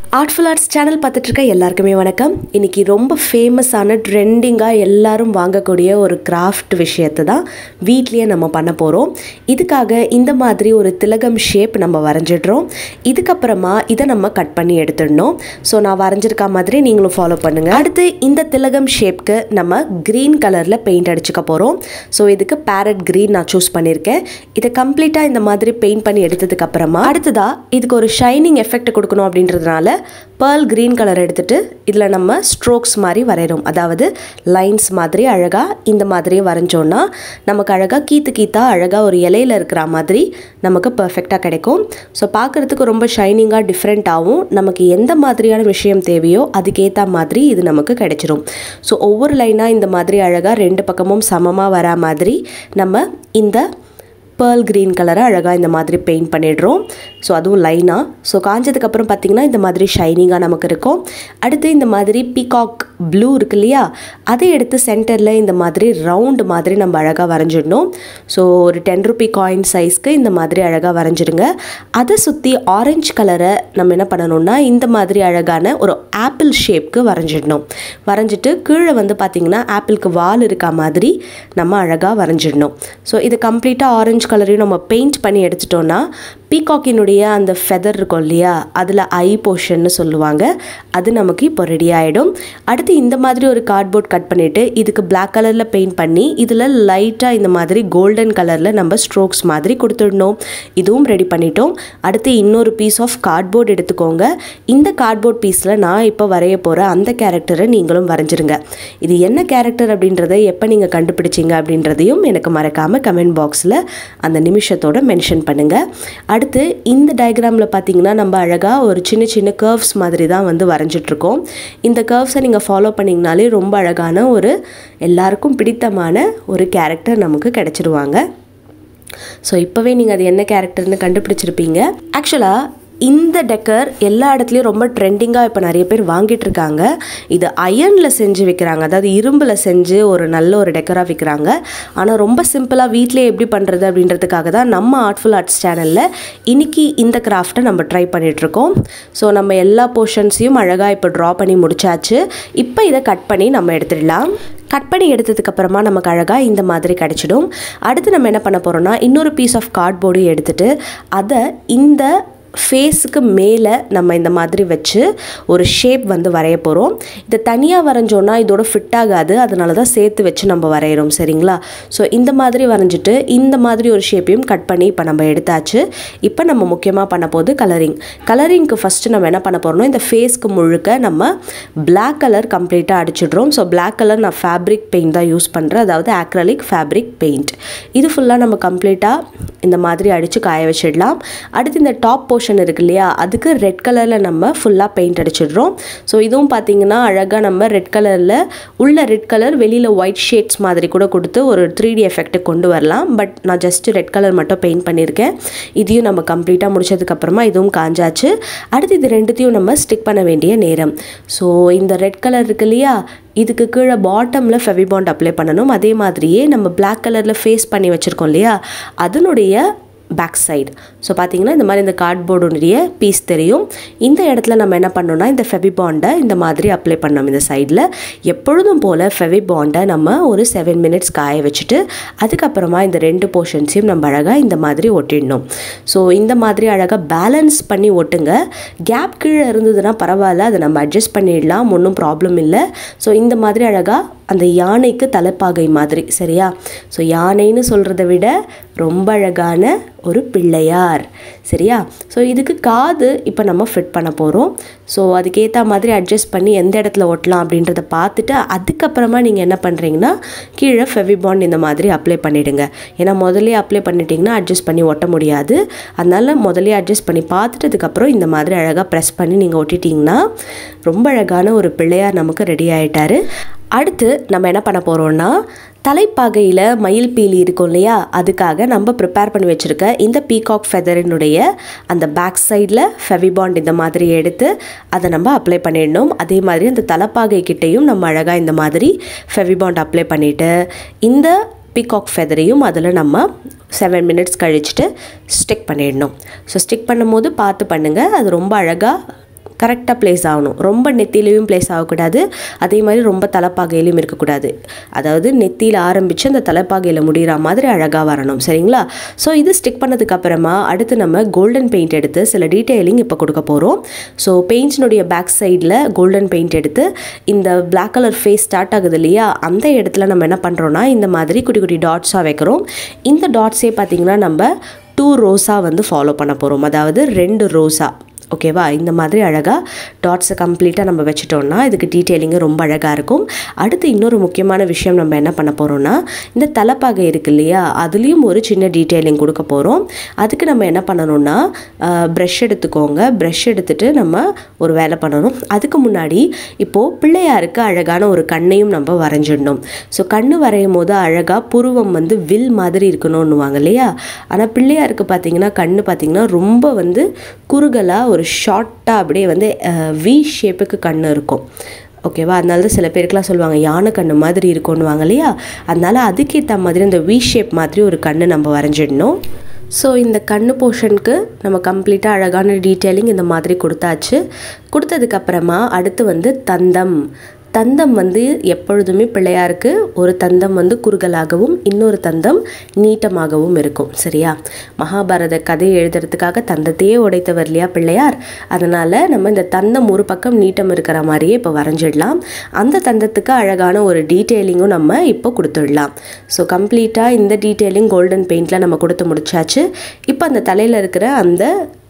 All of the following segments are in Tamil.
ஆர்ட்ஃபுல் ஆர்ட்ஸ் சேனல் பார்த்துட்டு இருக்க எல்லாருக்குமே வணக்கம் இன்னைக்கு ரொம்ப ஃபேமஸான ட்ரெண்டிங்காக எல்லாரும் வாங்கக்கூடிய ஒரு கிராஃப்ட் விஷயத்தை தான் வீட்லேயே நம்ம பண்ண போகிறோம் இதுக்காக இந்த மாதிரி ஒரு திலகம் ஷேப் நம்ம வரைஞ்சிடுறோம் இதுக்கப்புறமா இதை நம்ம கட் பண்ணி எடுத்துடணும் ஸோ நான் வரைஞ்சிருக்க மாதிரி நீங்களும் ஃபாலோ பண்ணுங்கள் அடுத்து இந்த திலகம் ஷேப்க்கு நம்ம க்ரீன் கலரில் பெயிண்ட் அடிச்சுக்க போகிறோம் ஸோ இதுக்கு பேரட் க்ரீன் நான் சூஸ் பண்ணியிருக்கேன் இதை கம்ப்ளீட்டாக இந்த மாதிரி பெயிண்ட் பண்ணி எடுத்ததுக்கு அப்புறமா அடுத்ததாக இதுக்கு ஒரு ஷைனிங் எஃபெக்ட் கொடுக்கணும் அப்படின்றதுனால பேர்ல் க்ரீன் கலர் எடுத்துட்டு இதில் நம்ம ஸ்ட்ரோக்ஸ் மாதிரி வரைகிறோம் அதாவது லைன்ஸ் மாதிரி அழகாக இந்த மாதிரியே வரைஞ்சோன்னா நமக்கு அழகாக கீத்து கீத்தா அழகாக ஒரு இலையில இருக்கிற மாதிரி நமக்கு பர்ஃபெக்டாக கிடைக்கும் ஸோ பார்க்குறதுக்கு ரொம்ப ஷைனிங்காக டிஃப்ரெண்ட்டாகவும் நமக்கு எந்த மாதிரியான விஷயம் தேவையோ அதுக்கேற்ற மாதிரி இது நமக்கு கிடைச்சிரும் ஸோ ஒவ்வொரு லைனாக இந்த மாதிரி அழகாக ரெண்டு பக்கமும் சமமாக வரா மாதிரி நம்ம இந்த பேர்ல் க்ரீன் கலரை அழகாக இந்த மாதிரி பெயிண்ட் பண்ணிடுறோம் ஸோ அதுவும் லைனாக ஸோ காஞ்சதுக்கப்புறம் பார்த்திங்கன்னா இந்த மாதிரி ஷைனிங்காக நமக்கு இருக்கும் அடுத்து இந்த மாதிரி பீகாக் ப்ளூ இருக்கு இல்லையா அதை எடுத்து சென்டரில் இந்த மாதிரி ரவுண்டு மாதிரி நம்ம அழகாக வரைஞ்சிடணும் ஸோ ஒரு டென் ருபி காயின் சைஸ்க்கு இந்த மாதிரி அழகாக வரைஞ்சிடுங்க அதை சுற்றி ஆரஞ்சு கலரை நம்ம என்ன பண்ணணும்னா இந்த மாதிரி அழகான ஒரு ஆப்பிள் ஷேப்க்கு வரைஞ்சிடணும் வரைஞ்சிட்டு கீழே வந்து பார்த்திங்கன்னா ஆப்பிளுக்கு வால் இருக்க மாதிரி நம்ம அழகாக வரைஞ்சிடணும் ஸோ இது கம்ப்ளீட்டாக ஆரஞ்சு கலரையும் நம்ம பெயிண்ட் பண்ணி எடுத்துட்டோன்னா பீகாக்கினுடைய அந்த ஃபெதர் இருக்கும் இல்லையா அதில் ஐ போர்ஷன்னு சொல்லுவாங்க அது நமக்கு இப்போ ரெடி ஆகிடும் அடுத்து இந்த மாதிரி ஒரு கார்ட்போர்ட் கட் பண்ணிவிட்டு இதுக்கு பிளாக் கலரில் பெயிண்ட் பண்ணி இதில் லைட்டாக இந்த மாதிரி கோல்டன் கலரில் நம்ம ஸ்ட்ரோக்ஸ் மாதிரி கொடுத்துடணும் இதுவும் ரெடி பண்ணிட்டோம் அடுத்து இன்னொரு பீஸ் ஆஃப் கார்ட்போர்ட் எடுத்துக்கோங்க இந்த கார்ட்போர்ட் பீஸில் நான் இப்போ வரைய போகிற அந்த கேரக்டரை நீங்களும் வரைஞ்சிருங்க இது என்ன கேரக்டர் அப்படின்றத எப்போ நீங்கள் கண்டுபிடிச்சிங்க அப்படின்றதையும் எனக்கு மறக்காமல் கமெண்ட் பாக்ஸில் அந்த நிமிஷத்தோட மென்ஷன் பண்ணுங்கள் அடுத்து இந்த டயக்ராமில் பார்த்தீங்கன்னா நம்ம அழகாக ஒரு சின்ன சின்ன கர்வ்ஸ் மாதிரி தான் வந்து வரைஞ்சிட்ருக்கோம் இந்த கர்வ்ஸை நீங்கள் ஃபாலோ பண்ணிங்கனாலே ரொம்ப அழகான ஒரு எல்லாருக்கும் பிடித்தமான ஒரு கேரக்டர் நமக்கு கிடச்சிருவாங்க ஸோ இப்போவே நீங்கள் அது என்ன கேரக்டர்னு கண்டுபிடிச்சிருப்பீங்க ஆக்சுவலாக இந்த டெக்கர் எல்லா இடத்துலையும் ரொம்ப ட்ரெண்டிங்காக இப்போ நிறைய பேர் வாங்கிட்டு இருக்காங்க இது அயனில் செஞ்சு விற்கிறாங்க அதாவது இரும்பில் செஞ்சு ஒரு நல்ல ஒரு டெக்கராக விற்கிறாங்க ஆனால் ரொம்ப சிம்பிளாக வீட்டிலே எப்படி பண்ணுறது அப்படின்றதுக்காக தான் நம்ம ஆர்ட்ஃபுல் ஆர்ட்ஸ் சேனலில் இன்னைக்கு இந்த கிராஃப்ட்டை நம்ம ட்ரை பண்ணிகிட்ருக்கோம் ஸோ நம்ம எல்லா போர்ஷன்ஸையும் அழகாக இப்போ ட்ரா பண்ணி முடிச்சாச்சு இப்போ இதை கட் பண்ணி நம்ம எடுத்துடலாம் கட் பண்ணி எடுத்ததுக்கு அப்புறமா நமக்கு அழகாக இந்த மாதிரி கிடச்சிடும் அடுத்து நம்ம என்ன பண்ண போகிறோம்னா இன்னொரு பீஸ் ஆஃப் கார்ட்போர்டு எடுத்துட்டு அதை இந்த ஃபேஸுக்கு மேலே நம்ம இந்த மாதிரி வச்சு ஒரு ஷேப் வந்து வரைய போகிறோம் இதை தனியாக வரைஞ்சோன்னா இதோட ஃபிட் ஆகாது அதனால தான் சேர்த்து வச்சு நம்ம வரைகிறோம் சரிங்களா ஸோ இந்த மாதிரி வரைஞ்சிட்டு இந்த மாதிரி ஒரு ஷேப்பையும் கட் பண்ணி இப்போ நம்ம எடுத்தாச்சு இப்போ நம்ம முக்கியமாக பண்ண போது கலரிங் கலரிங்க்கு ஃபஸ்ட்டு நம்ம என்ன பண்ண போகிறோம்னா இந்த ஃபேஸ்க்கு முழுக்க நம்ம பிளாக் கலர் கம்ப்ளீட்டாக அடிச்சிடுறோம் ஸோ பிளாக் கலர் நான் ஃபேப்ரிக் பெயிண்ட் தான் யூஸ் பண்ணுறேன் அதாவது ஆக்ரலிக் ஃபேப்ரிக் பெயிண்ட் இது ஃபுல்லாக நம்ம கம்ப்ளீட்டாக இந்த மாதிரி அடித்து காய வச்சிடலாம் அடுத்து இந்த டாப் போர்ஷன் இருக்கு இல்லையா அதுக்கு ரெட் கலரில் நம்ம ஃபுல்லாக பெயிண்ட் அடிச்சிடுறோம் ஸோ இதுவும் பார்த்தீங்கன்னா அழகாக நம்ம ரெட் கலரில் உள்ள ரெட் கலர் வெளியில் ஒயிட் ஷேட்ஸ் மாதிரி கூட கொடுத்து ஒரு த்ரீ டி எஃபெக்ட்டு கொண்டு வரலாம் பட் நான் ஜஸ்ட்டு ரெட் கலர் மட்டும் பெயிண்ட் பண்ணியிருக்கேன் இதையும் நம்ம கம்ப்ளீட்டாக முடிச்சதுக்கப்புறமா இதுவும் காஞ்சாச்சு அடுத்து இது ரெண்டுத்தையும் நம்ம ஸ்டிக் பண்ண வேண்டிய நேரம் ஸோ இந்த ரெட் கலர் இருக்கு இல்லையா இதுக்கு கீழே பாட்டமில் ஃபெவிபாண்ட் அப்ளை பண்ணணும் அதே மாதிரியே நம்ம பிளாக் கலரில் ஃபேஸ் பண்ணி வச்சுருக்கோம் இல்லையா அதனுடைய பேக் சைடு ஸோ பார்த்தீங்கன்னா இந்த மாதிரி இந்த கார்ட்போர்டுடைய பீஸ் தெரியும் இந்த இடத்துல நம்ம என்ன பண்ணோம்னா இந்த ஃபெவிபாண்டை இந்த மாதிரி அப்ளை பண்ணோம் இந்த சைடில் எப்பொழுதும் போல் ஃபெவிபாண்டை நம்ம ஒரு செவன் மினிட்ஸ் காய வச்சுட்டு அதுக்கப்புறமா இந்த ரெண்டு போர்ஷன்ஸையும் நம்ம அழகாக இந்த மாதிரி ஒட்டிடணும் ஸோ இந்த மாதிரி அழகாக பேலன்ஸ் பண்ணி ஒட்டுங்க கேப் கீழே இருந்ததுன்னா பரவாயில்ல அதை நம்ம அட்ஜஸ்ட் பண்ணிடலாம் ஒன்றும் ப்ராப்ளம் இல்லை ஸோ இந்த மாதிரி அழகாக அந்த யானைக்கு தலைப்பாகை மாதிரி சரியா ஸோ யானைன்னு சொல்கிறத விட ரொம்ப அழகான ஒரு பிள்ளையார் சரியா ஸோ இதுக்கு காது இப்போ நம்ம ஃபிட் பண்ண போகிறோம் ஸோ அதுக்கேற்ற மாதிரி அட்ஜஸ்ட் பண்ணி எந்த இடத்துல ஒட்டலாம் அப்படின்றத பார்த்துட்டு அதுக்கப்புறமா நீங்கள் என்ன பண்ணுறீங்கன்னா கீழே ஃபெவிபாண்ட் இந்த மாதிரி அப்ளை பண்ணிவிடுங்க ஏன்னா முதலே அப்ளை பண்ணிட்டீங்கன்னா அட்ஜஸ்ட் பண்ணி ஒட்ட முடியாது அதனால் முதலே அட்ஜஸ்ட் பண்ணி பார்த்துட்டு அதுக்கப்புறம் இந்த மாதிரி அழகாக ப்ரெஸ் பண்ணி நீங்கள் ஒட்டிட்டிங்கன்னா ரொம்ப அழகான ஒரு பிள்ளையார் நமக்கு ரெடி ஆகிட்டாரு அடுத்து நம்ம என்ன பண்ண போகிறோம்னா தலைப்பாகையில் மயில் பீலி இருக்கும் இல்லையா அதுக்காக நம்ம ப்ரிப்பேர் பண்ணி வச்சுருக்க இந்த பீகாக் ஃபெதரினுடைய அந்த பேக் சைடில் ஃபெவிபாண்ட் இந்த மாதிரி எடுத்து அதை நம்ம அப்ளை பண்ணிடணும் அதே மாதிரி அந்த தலைப்பாகை கிட்டேயும் நம்ம அழகாக இந்த மாதிரி ஃபெவிபாண்ட் அப்ளை பண்ணிவிட்டு இந்த பீகாக் ஃபெதரையும் அதில் நம்ம செவன் மினிட்ஸ் கழிச்சுட்டு ஸ்டிக் பண்ணிடணும் ஸோ ஸ்டிக் பண்ணும்போது பார்த்து பண்ணுங்கள் அது ரொம்ப அழகாக கரெக்டாக ப்ளேஸ் ஆகணும் ரொம்ப நெத்திலையும் ப்ளேஸ் ஆகக்கூடாது அதே மாதிரி ரொம்ப தலைப்பாகையிலையும் இருக்கக்கூடாது அதாவது நெத்தியில் ஆரம்பித்து அந்த தலைப்பாகையில் முடிகிற மாதிரி அழகாக வரணும் சரிங்களா ஸோ இது ஸ்டிக் பண்ணதுக்கு அப்புறமா அடுத்து நம்ம கோல்டன் பெயிண்ட் எடுத்து சில டீட்டெயிலிங் இப்போ கொடுக்க போகிறோம் ஸோ பெயிண்ட்ஸ்னுடைய பேக் சைடில் கோல்டன் பெயிண்ட் எடுத்து இந்த பிளாக் கலர் ஃபேஸ் ஸ்டார்ட் ஆகுது இல்லையா அந்த இடத்துல நம்ம என்ன பண்ணுறோன்னா இந்த மாதிரி குட்டி குட்டி டாட்ஸாக வைக்கிறோம் இந்த டாட்ஸே பார்த்திங்கன்னா நம்ம டூ ரோஸாக வந்து ஃபாலோ பண்ண போகிறோம் அதாவது ரெண்டு ரோஸாக ஓகேவா இந்த மாதிரி அழகாக டாட்ஸை கம்ப்ளீட்டாக நம்ம வச்சிட்டோம்னா இதுக்கு டீட்டெயிலிங்கு ரொம்ப அழகாக இருக்கும் அடுத்து இன்னொரு முக்கியமான விஷயம் நம்ம என்ன பண்ண போகிறோம்னா இந்த தலைப்பாகை இருக்கு இல்லையா அதுலேயும் ஒரு சின்ன டீட்டெயிலிங் கொடுக்க போகிறோம் அதுக்கு நம்ம என்ன பண்ணணும்னா ப்ரஷ் எடுத்துக்கோங்க ப்ரஷ் எடுத்துகிட்டு நம்ம ஒரு வேலை பண்ணணும் அதுக்கு முன்னாடி இப்போது பிள்ளையாருக்கு அழகான ஒரு கண்ணையும் நம்ம வரைஞ்சிடணும் ஸோ கண்ணு வரையும் போது அழகாக புருவம் வந்து வில் மாதிரி இருக்கணும்னுவாங்க இல்லையா ஆனால் பிள்ளையாருக்கு பார்த்தீங்கன்னா கண்ணு பார்த்தீங்கன்னா ரொம்ப வந்து குறுகலாக ஒரு ஷார்ட்டாக அப்படியே வந்து வி ஷேப்புக்கு கண் இருக்கும் ஓகேவா அதனால தான் சில பேருக்குலாம் சொல்லுவாங்க யானை கண்ணு மாதிரி இருக்கும்னுவாங்க இல்லையா அதனால அதுக்கேற்ற மாதிரி அந்த வி ஷேப் மாதிரி ஒரு கண்ணு நம்ம வரைஞ்சிடணும் ஸோ இந்த கண்ணு போர்ஷனுக்கு நம்ம கம்ப்ளீட்டாக அழகான டீட்டெயிலிங் இந்த மாதிரி கொடுத்தாச்சு கொடுத்ததுக்கப்புறமா அடுத்து வந்து தந்தம் தந்தம் வந்து எப்பொழுதுமே பிள்ளையாருக்கு ஒரு தந்தம் வந்து குறுகலாகவும் இன்னொரு தந்தம் நீட்டமாகவும் இருக்கும் சரியா மகாபாரத கதையை எழுதுறதுக்காக தந்தத்தையே உடைத்தவர் இல்லையா பிள்ளையார் அதனால் நம்ம இந்த தந்தம் ஒரு பக்கம் நீட்டம் இருக்கிற மாதிரியே இப்போ வரைஞ்சிடலாம் அந்த தந்தத்துக்கு அழகான ஒரு டீட்டெயிலிங்கும் நம்ம இப்போ கொடுத்துடலாம் ஸோ கம்ப்ளீட்டாக இந்த டீட்டெயிலிங் கோல்டன் பெயிண்டில் நம்ம கொடுத்து முடிச்சாச்சு இப்போ அந்த தலையில் இருக்கிற அந்த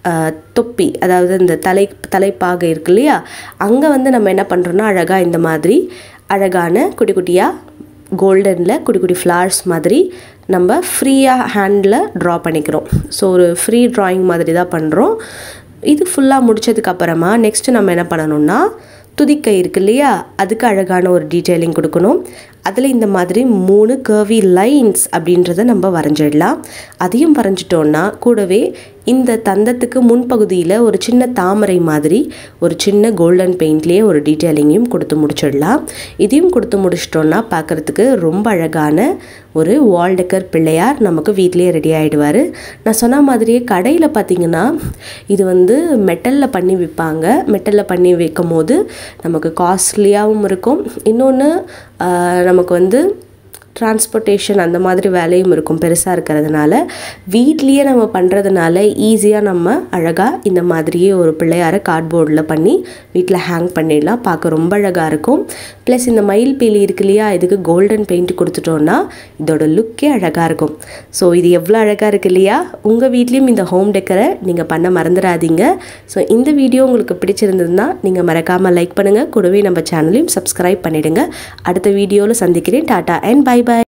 தொப்பி அதாவது இந்த தலை தலைப்பாக இருக்கு இல்லையா அங்கே வந்து நம்ம என்ன பண்ணுறோன்னா அழகாக இந்த மாதிரி அழகான குட்டி குட்டியாக கோல்டனில் குட்டி குட்டி ஃப்ளவர்ஸ் மாதிரி நம்ம ஃப்ரீயாக ஹேண்டில் ட்ரா பண்ணிக்கிறோம் ஸோ ஒரு ஃப்ரீ ட்ராயிங் மாதிரி தான் பண்ணுறோம் இது ஃபுல்லாக முடிச்சதுக்கப்புறமா நெக்ஸ்ட்டு நம்ம என்ன பண்ணணும்னா துதிக்கை இருக்கு இல்லையா அதுக்கு அழகான ஒரு டீட்டெயிலிங் கொடுக்கணும் அதில் இந்த மாதிரி மூணு கர்வி லைன்ஸ் அப்படின்றத நம்ம வரைஞ்சிடலாம் அதையும் வரைஞ்சிட்டோன்னா கூடவே இந்த தந்தத்துக்கு முன்பகுதியில் ஒரு சின்ன தாமரை மாதிரி ஒரு சின்ன கோல்டன் பெயிண்ட்லேயே ஒரு டீட்டெயிலிங்கையும் கொடுத்து முடிச்சிடலாம் இதையும் கொடுத்து முடிச்சிட்டோன்னா பார்க்குறதுக்கு ரொம்ப அழகான ஒரு வால்டெக்கர் பிள்ளையார் நமக்கு வீட்லேயே ரெடி ஆகிடுவார் நான் சொன்ன மாதிரியே கடையில் பார்த்திங்கன்னா இது வந்து மெட்டலில் பண்ணி விற்பாங்க மெட்டலில் பண்ணி வைக்கும் போது நமக்கு காஸ்ட்லியாகவும் இருக்கும் இன்னொன்று நமக்கு வந்து டிரான்ஸ்போர்ட்டேஷன் அந்த மாதிரி வேலையும் இருக்கும் பெருசாக இருக்கிறதுனால வீட்லேயே நம்ம பண்ணுறதுனால ஈஸியாக நம்ம அழகாக இந்த மாதிரியே ஒரு பிள்ளையாரை கார்ட்போர்டில் பண்ணி வீட்டில் ஹேங் பண்ணிடலாம் பார்க்க ரொம்ப அழகாக இருக்கும் ப்ளஸ் இந்த மயில் பீலி இருக்கு இல்லையா இதுக்கு கோல்டன் பெயிண்ட் கொடுத்துட்டோன்னா இதோட லுக்கே அழகாக இருக்கும் ஸோ இது எவ்வளோ அழகாக இருக்கு இல்லையா உங்கள் வீட்லேயும் இந்த ஹோம் டெக்கரை நீங்கள் பண்ண மறந்துடாதீங்க ஸோ இந்த வீடியோ உங்களுக்கு பிடிச்சிருந்ததுன்னா நீங்கள் மறக்காமல் லைக் பண்ணுங்கள் கூடவே நம்ம சேனலையும் சப்ஸ்கிரைப் பண்ணிவிடுங்க அடுத்த வீடியோவில் சந்திக்கிறேன் டாட்டா அண்ட் பை பை